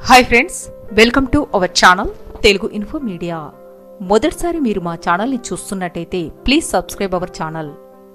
hi friends welcome to our channel Telugu info media మొదటిసారి మీరు మా ఛానల్ని చూస్తున్నట్టయితే ప్లీజ్ సబ్స్క్రైబ్ అవర్ ఛానల్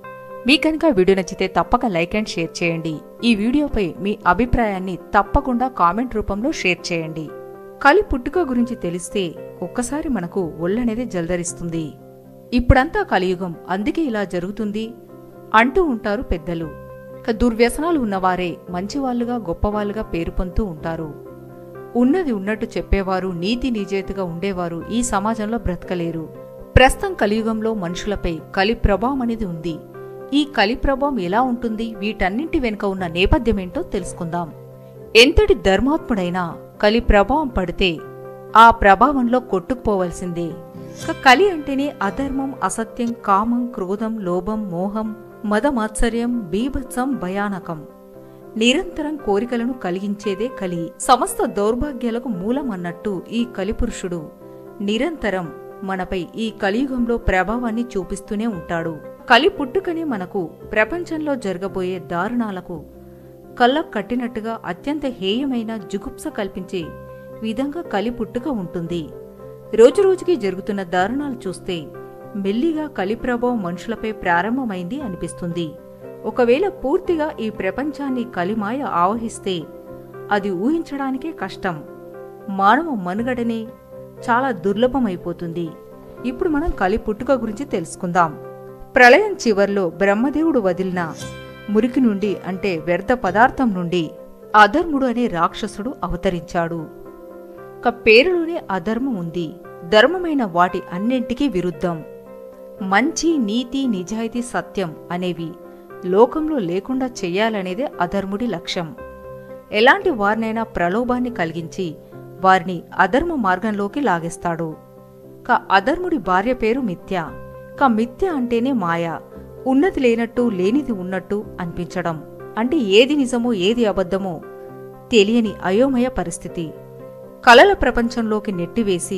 మీ కనుక వీడియో నచ్చితే తప్పక లైక్ అండ్ షేర్ చేయండి ఈ వీడియోపై మీ అభిప్రాయాన్ని తప్పకుండా కామెంట్ రూపంలో షేర్ చేయండి కలి పుట్టుక గురించి తెలిస్తే ఒక్కసారి మనకు ఒళ్ళనేది జల్దరిస్తుంది ఇప్పుడంతా కలియుగం అందుకే ఇలా జరుగుతుంది అంటూ ఉంటారు పెద్దలు ఇక దుర్వ్యసనాలు ఉన్నవారే మంచివాళ్లుగా గొప్పవాళ్లుగా పేరు పొందుతూ ఉంటారు ఉన్నది ఉన్నట్టు చెప్పేవారు నీతి నిజేతగా ఉండేవారు ఈ సమాజంలో బ్రతకలేరు ప్రస్తుతం కలియుగంలో మనుషులపై కలి ప్రభావం అనేది ఉంది ఈ కలి ప్రభావం ఎలా ఉంటుంది వీటన్నింటి వెనుక ఉన్న నేపథ్యమేంటో తెలుసుకుందాం ఎంతటి ధర్మాత్ముడైనా కలి ప్రభావం పడితే ఆ ప్రభావంలో కొట్టుకుపోవలసిందే ఇక కలి అంటేనే అధర్మం అసత్యం కామం క్రోధం లోభం మోహం మదమాత్సర్యం బీభత్సం భయానకం నిరంతరం కోరికలను కలిగించేదే కలి సమస్త దౌర్భాగ్యాలకు మూలం అన్నట్టు ఈ కలిపురుషుడు నిరంతరం మనపై ఈ కలియుగంలో ప్రభావాన్ని చూపిస్తూనే ఉంటాడు కలి పుట్టుకనే మనకు ప్రపంచంలో జరగబోయే దారుణాలకు కళ్ళకు కట్టినట్టుగా అత్యంత హేయమైన జుగుప్స కల్పించే విధంగా కలి పుట్టుక ఉంటుంది రోజురోజుకి జరుగుతున్న దారుణాలు చూస్తే మెల్లిగా కలి ప్రభావం మనుషులపై ప్రారంభమైంది అనిపిస్తుంది ఒకవేళ పూర్తిగా ఈ ప్రపంచాన్ని కలిమాయ ఆవహిస్తే అది ఊహించడానికే కష్టం మానవ మనుగడనే చాలా దుర్లభమైపోతుంది ఇప్పుడు మనం కలి పుట్టుక గురించి తెలుసుకుందాం ప్రళయం చివర్లో బ్రహ్మదేవుడు వదిలిన మురికి నుండి అంటే వ్యర్థ పదార్థం నుండి అధర్ముడు అనే రాక్షసుడు అవతరించాడు ఒక పేరులోనే అధర్మం ఉంది ధర్మమైన వాటి అన్నింటికీ విరుద్ధం మంచి నీతి నిజాయితీ సత్యం అనేవి లోకంలో లేకుండా చెయ్యాలనేదే అధర్ముడి లక్ష్యం ఎలాంటి వారినైనా ప్రలోభాన్ని కలిగించి వారిని అధర్మ మార్గంలోకి లాగేస్తాడు క అధర్ముడి భార్య పేరు మిథ్య క మిథ్య అంటేనే మాయ ఉన్నది లేనట్టు లేనిది ఉన్నట్టు అనిపించడం అంటే ఏది నిజమో ఏది అబద్ధమో తెలియని అయోమయ పరిస్థితి కలల ప్రపంచంలోకి నెట్టివేసి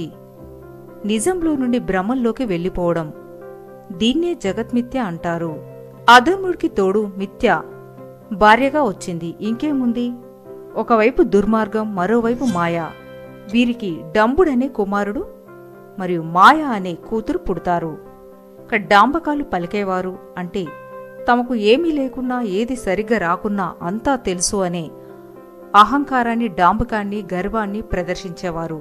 నిజంలో నుండి భ్రమంలోకి వెళ్ళిపోవడం దీన్నే జగత్మిథ్య అంటారు అధర్ముడికి తోడు మిథ్య భార్యగా వచ్చింది ఇంకేముంది ఒకవైపు దుర్మార్గం మరోవైపు మాయ వీరికి డంబుడనే కుమారుడు మరియు మాయ అనే కూతురు పుడతారు ఇక డాంబకాలు పలికేవారు అంటే తమకు ఏమీ లేకున్నా ఏది సరిగ్గా రాకున్నా అంతా తెలుసు అనే అహంకారాన్ని డాంబకాన్ని గర్వాన్ని ప్రదర్శించేవారు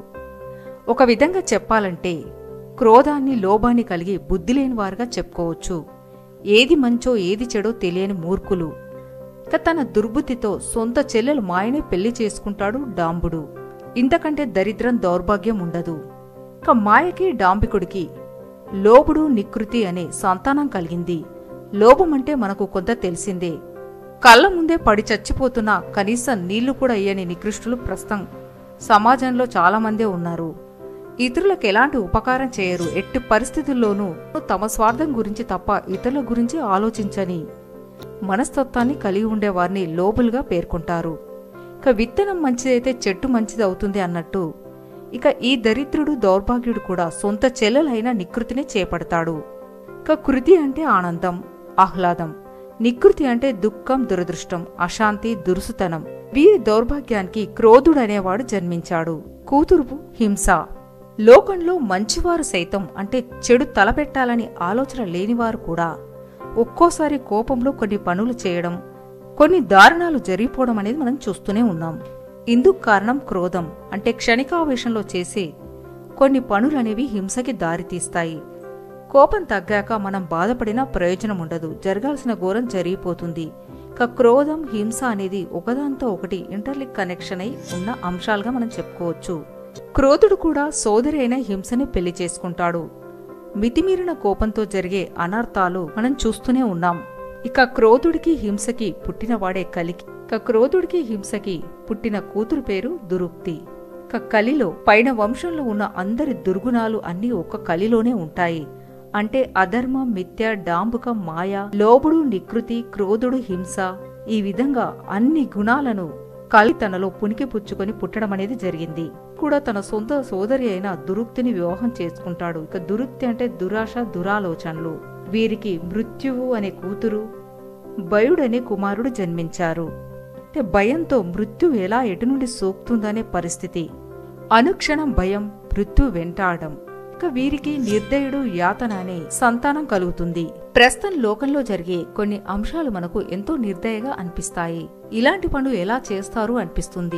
ఒక విధంగా చెప్పాలంటే క్రోధాన్ని లోభాన్ని కలిగి బుద్ధి లేనివారుగా చెప్పుకోవచ్చు ఏది మంచో ఏది చెడో తెలియని మూర్ఖులు ఇక తన దుర్బుద్ధితో సొంత చెల్లెలు మాయనే పెళ్లి చేసుకుంటాడు డాంబుడు ఇంతకంటే దరిద్రం దౌర్భాగ్యం ఉండదు ఇక మాయకి డాంబికుడికి లోబుడు నికృతి అనే సంతానం కలిగింది లోభమంటే మనకు కొంత తెలిసిందే కళ్ళ ముందే పడి చచ్చిపోతున్న కనీసం నీళ్లు కూడా అయ్యని నికృష్టులు ప్రస్తుతం సమాజంలో చాలామందే ఉన్నారు ఇతరులకు ఎలాంటి ఉపకారం చేయరు ఎట్టి పరిస్థితుల్లోనూ తమ స్వార్థం గురించి తప్ప ఇతరుల గురించి ఆలోచించని మనస్తత్వాన్ని కలిగి ఉండే వారిని లోబులుగా పేర్కొంటారు ఇక విత్తనం మంచిదైతే చెట్టు మంచిది అవుతుంది అన్నట్టు ఇక ఈ దరిద్రుడు దౌర్భాగ్యుడు కూడా సొంత చెల్లెలైన నికృతిని చేపడతాడు ఇక కృతి అంటే ఆనందం ఆహ్లాదం నికృతి అంటే దుఃఖం దురదృష్టం అశాంతి దురుసుతనం వీరి దౌర్భాగ్యానికి క్రోధుడనేవాడు జన్మించాడు కూతురు హింస లోకంలో మంచివారు సైతం అంటే చెడు తలపెట్టాలని ఆలోచన లేనివారు కూడా ఒక్కోసారి కోపంలో కొన్ని పనులు చేయడం కొన్ని దారుణాలు జరిగిపోవడం అనేది మనం చూస్తూనే ఉన్నాం ఇందుకు కారణం క్రోధం అంటే క్షణికావేశంలో చేసే కొన్ని పనులనేవి హింసకి దారితీస్తాయి కోపం తగ్గాక మనం బాధపడినా ప్రయోజనం ఉండదు జరగాల్సిన ఘోరం జరిగిపోతుంది ఇక క్రోధం హింస అనేది ఒకదాంతో ఒకటి ఇంటర్లిక్ కనెక్షన్ అయి ఉన్న అంశాలుగా మనం చెప్పుకోవచ్చు క్రోధుడు కూడా సోదరి అయిన హింసని పెళ్లి చేసుకుంటాడు మితిమీరిన కోపంతో జరిగే అనర్థాలు మనం చూస్తూనే ఉన్నాం ఇక క్రోధుడికి హింసకి పుట్టినవాడే కలికి ఇక క్రోధుడికి హింసకి పుట్టిన కూతురు పేరు దురుక్తి ఇక కలిలో పైన వంశంలో ఉన్న అందరి దుర్గుణాలు అన్నీ ఒక కలిలోనే ఉంటాయి అంటే అధర్మం మిథ్య డాంబుకం మాయ లోబుడు నికృతి క్రోధుడు హింస ఈ విధంగా అన్ని గుణాలను కలి తనలో పునికి పుచ్చుకొని పుట్టడం అనేది జరిగింది కూడా తన సొంత సోదరి అయిన దురుక్తిని వివాహం చేసుకుంటాడు ఇక దురుక్తి అంటే దురాశ దురాలోచనలు వీరికి మృత్యువు అనే కూతురు బయుడనే కుమారుడు జన్మించారు అంటే భయంతో మృత్యు ఎలా ఎటు నుండి సోకుతుందనే పరిస్థితి అనుక్షణం భయం మృత్యు వెంటాడడం ఇక వీరికి నిర్దయుడు యాతన అనే సంతానం కలుగుతుంది ప్రస్తుతం లోకంలో జరిగే కొన్ని అంశాలు మనకు ఎంతో నిర్దయగా అనిపిస్తాయి ఇలాంటి పనులు ఎలా చేస్తారు అనిపిస్తుంది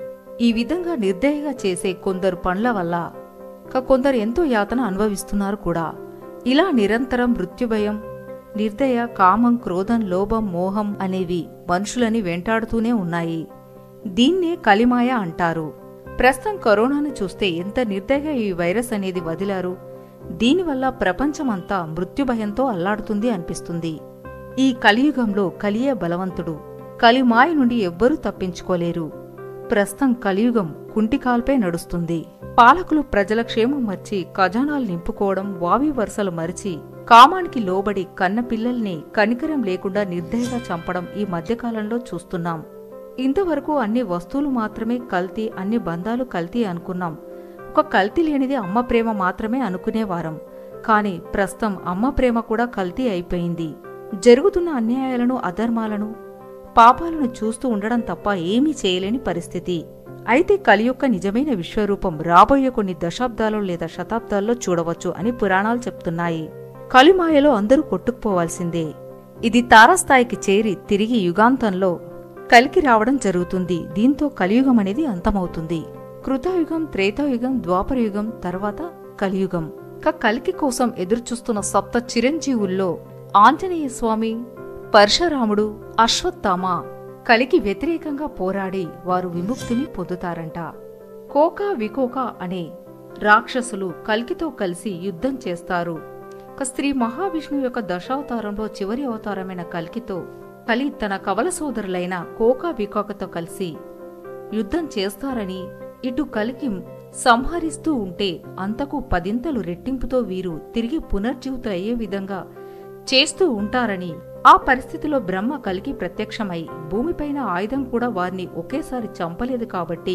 ఈ విధంగా నిర్దయగా చేసే కొందరు పనుల వల్ల ఇక కొందరు ఎంతో యాతన అనుభవిస్తున్నారు కూడా ఇలా నిరంతరం మృత్యుభయం నిర్దయ కామం క్రోధం లోభం మోహం అనేవి మనుషులని వెంటాడుతూనే ఉన్నాయి దీన్నే కలిమాయ అంటారు ప్రస్తుతం కరోనాను చూస్తే ఎంత నిర్దయగా ఈ వైరస్ అనేది వదిలారు దీనివల్ల ప్రపంచమంతా మృత్యుభయంతో అల్లాడుతుంది అనిపిస్తుంది ఈ కలియుగంలో కలియే బలవంతుడు కలిమాయ నుండి ఎవ్వరూ తప్పించుకోలేరు ప్రస్తుతం కలియుగం కుంటికాల్పై నడుస్తుంది పాలకులు ప్రజల క్షేమం మర్చి ఖజానాలు నింపుకోవడం వావి వరుసలు మరిచి కామానికి లోబడి కన్న పిల్లల్ని కనికరం లేకుండా నిర్దయగా చంపడం ఈ మధ్యకాలంలో చూస్తున్నాం ఇంతవరకు అన్ని వస్తువులు మాత్రమే కల్తీ అన్ని బంధాలు కల్తీ అనుకున్నాం ఒక కల్తీ లేనిది అమ్మ ప్రేమ మాత్రమే అనుకునేవారం కాని ప్రస్తుతం అమ్మ ప్రేమ కూడా కల్తీ అయిపోయింది జరుగుతున్న అన్యాయాలను అధర్మాలను పాపాలను చూస్తూ ఉండడం తప్ప ఏమీ చేయలేని పరిస్థితి అయితే కలి యొక్క నిజమైన విశ్వరూపం రాబోయే కొన్ని దశాబ్దాలు లేదా శతాబ్దాల్లో చూడవచ్చు అని పురాణాలు చెప్తున్నాయి కలిమాయలో అందరూ కొట్టుకుపోవాల్సిందే ఇది తారాస్థాయికి చేరి తిరిగి యుగాంతంలో కలికి రావడం జరుగుతుంది దీంతో కలియుగం అనేది అంతమవుతుంది కృతయుగం త్రేతాయుగం ద్వాపరయుగం తర్వాత కలియుగం ఇక కలికి కోసం ఎదురుచూస్తున్న సప్త చిరంజీవుల్లో ఆంజనేయ స్వామి పరశురాముడు అశ్వత్థామ కలికి వ్యతిరేకంగా పోరాడి వారు విముక్తిని పొందుతారంట కోకా వికోకా అనే రాక్షసులు కల్కితో కలిసి యుద్ధం చేస్తారు ఒక శ్రీ మహావిష్ణువు యొక్క దశావతారంలో చివరి అవతారమైన కల్కితో కలి తన కవల సోదరులైన కోకా వికోకతో కలిసి యుద్ధం చేస్తారని ఇటు కలికి సంహరిస్తూ ఉంటే అంతకు పదింతలు రెట్టింపుతో వీరు తిరిగి పునర్జీవితులయ్యే విధంగా చేస్తూ ఉంటారని ఆ పరిస్థితిలో బ్రహ్మ కలికి ప్రత్యక్షమై భూమిపైన ఆయుధం కూడా వారిని ఒకేసారి చంపలేదు కాబట్టి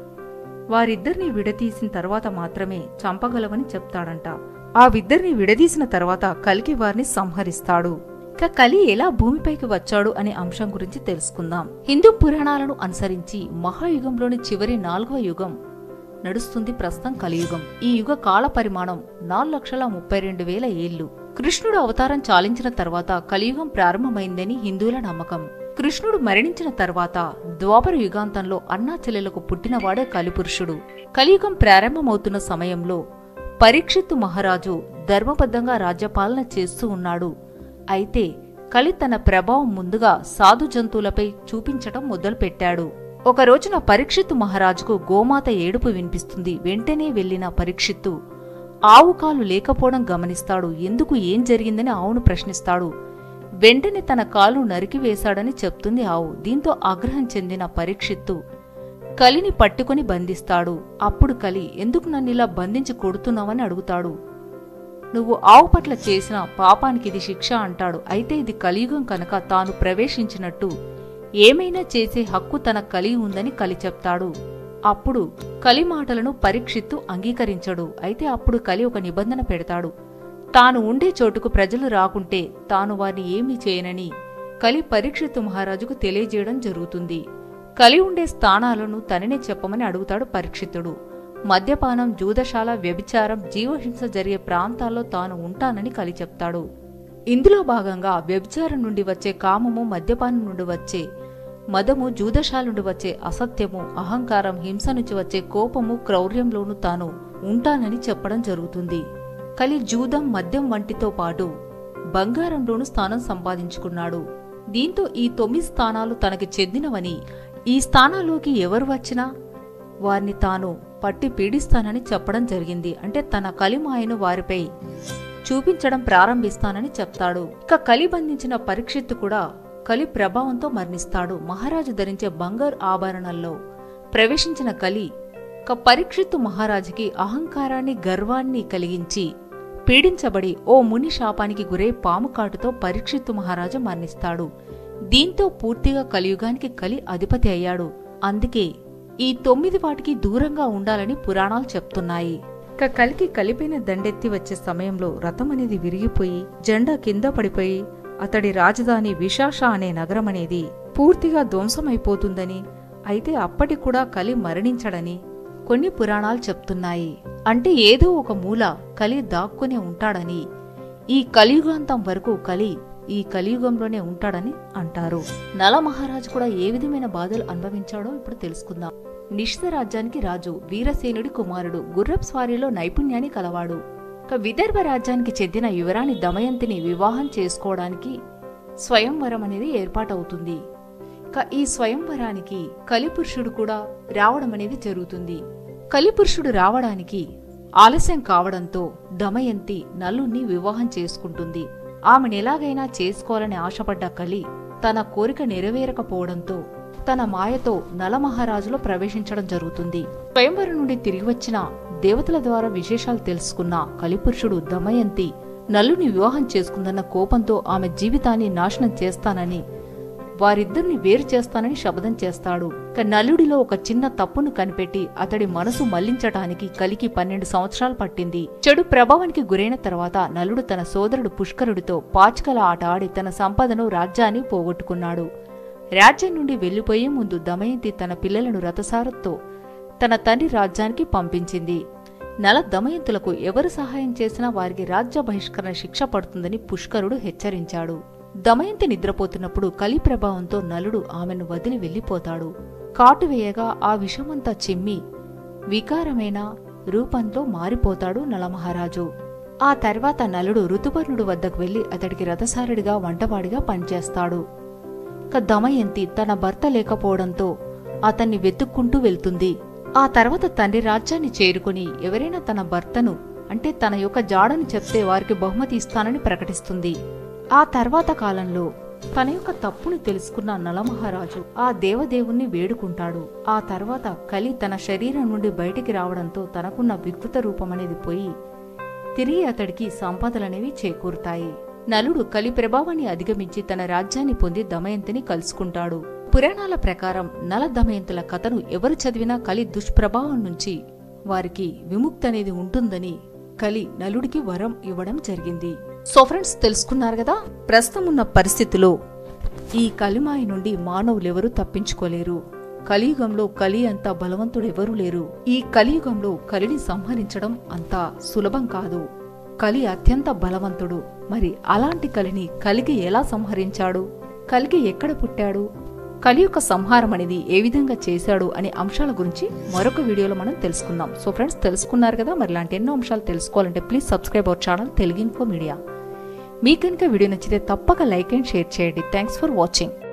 వారిద్దరిని విడదీసిన తర్వాత మాత్రమే చంపగలవని చెప్తాడంట ఆ విద్దరిని విడదీసిన తర్వాత కలికి వారిని సంహరిస్తాడు ఇక కలి ఎలా భూమిపైకి వచ్చాడు అనే అంశం గురించి తెలుసుకుందాం హిందూ పురాణాలను అనుసరించి మహాయుగంలోని చివరి నాలుగవ యుగం నడుస్తుంది ప్రస్తుతం కలియుగం ఈ యుగ కాల పరిమాణం నాలుగు లక్షల ముప్పై రెండు వేల ఏళ్లు కృష్ణుడు అవతారం చాలించిన తర్వాత కలియుగం ప్రారంభమైందని హిందువుల నమ్మకం కృష్ణుడు మరణించిన తర్వాత ద్వాపర యుగాంతంలో అన్నా చెల్లెలకు పుట్టినవాడే కలిపురుషుడు కలియుగం ప్రారంభమవుతున్న సమయంలో పరీక్షిత్తు మహారాజు ధర్మబద్ధంగా రాజ్యపాలన చేస్తూ ఉన్నాడు అయితే కలి తన ప్రభావం ముందుగా సాధు జంతువులపై చూపించటం మొదలుపెట్టాడు ఒక రోజున పరీక్షిత్తు మహారాజుకు గోమాత ఏడుపు వినిపిస్తుంది వెంటనే వెళ్లిన పరీక్షిత్తు ఆవు కాలు లేకపోవడం గమనిస్తాడు ఎందుకు ఏం జరిగిందని ఆవును ప్రశ్నిస్తాడు వెంటనే తన కాలు నరికివేశాడని చెప్తుంది ఆవు దీంతో ఆగ్రహం చెందిన పరీక్షిత్తు కలిని పట్టుకుని బంధిస్తాడు అప్పుడు కలి ఎందుకు నన్నిలా బంధించి కొడుతున్నావని అడుగుతాడు నువ్వు ఆవు పట్ల చేసిన పాపానికి ఇది శిక్ష అంటాడు అయితే ఇది కలియుగం కనుక తాను ప్రవేశించినట్టు ఏమైనా చేసే హక్కు తన కలిగి ఉందని కలి చెప్తాడు అప్పుడు కలి మాటలను పరీక్షిత్తు అంగీకరించడు అయితే అప్పుడు కలి ఒక నిబంధన పెడతాడు తాను ఉండే చోటుకు ప్రజలు రాకుంటే తాను వారిని ఏమీ చేయనని కలి పరీక్షిత్తు మహారాజుకు తెలియజేయడం జరుగుతుంది కలి ఉండే స్థానాలను తననే చెప్పమని అడుగుతాడు పరీక్షిత్తుడు మద్యపానం జూదశాల వ్యభిచారం జీవహింస జరిగే ప్రాంతాల్లో తాను ఉంటానని కలి చెప్తాడు ఇందులో భాగంగా వ్యభిచారం నుండి వచ్చే కామము మద్యపానం నుండి వచ్చే మదము జూదశాల నుండి వచ్చే అసత్యము అహంకారం హింస నుంచి వచ్చే కోపము క్రౌర్యంలోనూ తాను ఉంటానని చెప్పడం జరుగుతుంది కలి జూదం మద్యం వంటితో పాటు బంగారంలోనూ స్థానం సంపాదించుకున్నాడు దీంతో ఈ తొమ్మిది స్థానాలు తనకి చెందినవని ఈ స్థానాల్లోకి ఎవరు వచ్చినా వారిని తాను పట్టి పీడిస్తానని చెప్పడం జరిగింది అంటే తన కలిమాయను వారిపై చూపించడం ప్రారంభిస్తానని చెప్తాడు ఇక కలి బంధించిన పరీక్షిత్తు కూడా కలి ప్రభావంతో మరణిస్తాడు మహారాజు ధరించే బంగారు ఆభరణంలో ప్రవేశించిన కలి ఇక పరీక్షిత్తు మహారాజుకి అహంకారాన్ని గర్వాన్ని కలిగించి పీడించబడి ఓ ముని శాపానికి గురై పాము కాటుతో పరీక్షిత్తు మహారాజు మరణిస్తాడు దీంతో పూర్తిగా కలియుగానికి కలి అధిపతి అయ్యాడు అందుకే ఈ తొమ్మిది వాటికి దూరంగా ఉండాలని పురాణాలు చెప్తున్నాయి ఇక కలికి కలిపిన దండెత్తి వచ్చే సమయంలో రథం అనేది విరిగిపోయి జెండా కింద పడిపోయి అతడి రాజధాని విశాష అనే నగరం అనేది పూర్తిగా ధ్వంసమైపోతుందని అయితే అప్పటి కూడా కలి మరణించడని కొన్ని పురాణాలు చెప్తున్నాయి అంటే ఏదో ఒక మూల కలి దాక్కునే ఉంటాడని ఈ కలియుగాంతం వరకు కలి ఈ కలియుగంలోనే ఉంటాడని అంటారు నల మహారాజు కూడా ఏ విధమైన బాధలు అనుభవించాడో ఇప్పుడు తెలుసుకుందాం నిషిత రాజ్యానికి రాజు వీరసేనుడి కుమారుడు గుర్రప్ స్వారీలో నైపుణ్యాన్ని కలవాడు ఇక విదర్భ రాజ్యానికి చెందిన యువరాణి దమయంతిని వివాహం చేసుకోవడానికి స్వయంవరం అనేది ఏర్పాటవుతుంది ఇక ఈ స్వయంవరానికి కలిపురుషుడు కూడా రావడం అనేది జరుగుతుంది కలిపురుషుడు రావడానికి ఆలస్యం కావడంతో దమయంతి నలుణ్ణి వివాహం చేసుకుంటుంది ఆమెను ఎలాగైనా చేసుకోవాలని ఆశపడ్డ కలి తన కోరిక నెరవేరకపోవడంతో తన మాయతో నలమహారాజులో ప్రవేశించడం జరుగుతుంది స్వయంవరం నుండి తిరిగి వచ్చిన దేవతల ద్వారా విశేషాలు తెలుసుకున్న కలిపురుషుడు దమయంతి నల్లుని వివాహం చేసుకుందన్న కోపంతో ఆమె జీవితాన్ని నాశనం చేస్తానని వారిద్దరిని వేరు చేస్తానని శపథం చేస్తాడు ఇక నలుడిలో ఒక చిన్న తప్పును కనిపెట్టి అతడి మనసు మళ్లించటానికి కలికి పన్నెండు సంవత్సరాలు పట్టింది చెడు ప్రభావానికి గురైన తర్వాత నలుడు తన సోదరుడు పుష్కరుడితో పాచికల ఆట ఆడి తన సంపదను రాజ్యాన్ని పోగొట్టుకున్నాడు రాజ్యం నుండి వెళ్లిపోయే ముందు దమయంతి తన పిల్లలను రథసారథ్తో తన తండ్రి రాజ్యానికి పంపించింది నల దమయంతులకు ఎవరు సహాయం చేసినా వారికి రాజ్య బహిష్కరణ శిక్ష పడుతుందని పుష్కరుడు హెచ్చరించాడు దమయంతి నిద్రపోతున్నప్పుడు కలి ప్రభావంతో నలుడు ఆమెను వదిలి వెళ్లిపోతాడు కాటు వేయగా ఆ విషమంతా చిమ్మి వికారమైన రూపంలో మారిపోతాడు నలమహారాజు ఆ తర్వాత నలుడు ఋతుపర్ణుడు వద్దకు వెళ్లి అతడికి రథసారుడిగా వంటవాడిగా పనిచేస్తాడు ఇక దమయంతి తన భర్త లేకపోవడంతో అతన్ని వెతుక్కుంటూ వెళ్తుంది ఆ తర్వాత తండ్రి రాజ్యాన్ని చేరుకుని ఎవరైనా తన భర్తను అంటే తన యొక్క జాడను చెప్తే వారికి బహుమతి ఇస్తానని ప్రకటిస్తుంది ఆ తర్వాత కాలంలో తన యొక్క తప్పుని తెలుసుకున్న నలమహారాజు ఆ దేవదేవుణ్ణి వేడుకుంటాడు ఆ తర్వాత కలి తన శరీరం నుండి బయటికి రావడంతో తనకున్న వికృత రూపం అనేది పోయి తిరిగి అతడికి సంపదలనేవి చేకూరుతాయి నలుడు కలి ప్రభావాన్ని అధిగమించి తన రాజ్యాన్ని పొంది దమయంతిని కలుసుకుంటాడు పురాణాల ప్రకారం నల దమయంతుల కథను ఎవరు చదివినా కలి దుష్ప్రభావం నుంచి వారికి విముక్తి అనేది ఉంటుందని కలి నలుడికి వరం ఇవ్వడం జరిగింది సో ఫ్రెండ్స్ తెలుసుకున్నారు కదా ప్రస్తుతం ఉన్న పరిస్థితిలో ఈ కలిమాయ నుండి మానవులెవరూ తప్పించుకోలేరు కలియుగంలో కలి అంత బలవంతుడెవరూ లేరు ఈ కలియుగంలో కలిని సంహరించడం అంత సులభం కాదు కలి అత్యంత బలవంతుడు మరి అలాంటి కలిని కలిగి ఎలా సంహరించాడు కలిగి ఎక్కడ పుట్టాడు కలి యొక్క సంహారం అనేది ఏ విధంగా చేశాడు అనే అంశాల గురించి మరొక వీడియోలో మనం తెలుసుకుందాం సో ఫ్రెండ్స్ తెలుసుకున్నారు కదా మరి ఇలాంటి ఎన్నో అంశాలు తెలుసుకోవాలంటే please subscribe our channel Telugu info media మీకు కనుక వీడియో నచ్చితే తప్పక లైక్ అండ్ షేర్ చేయండి థ్యాంక్స్ ఫర్ వాచింగ్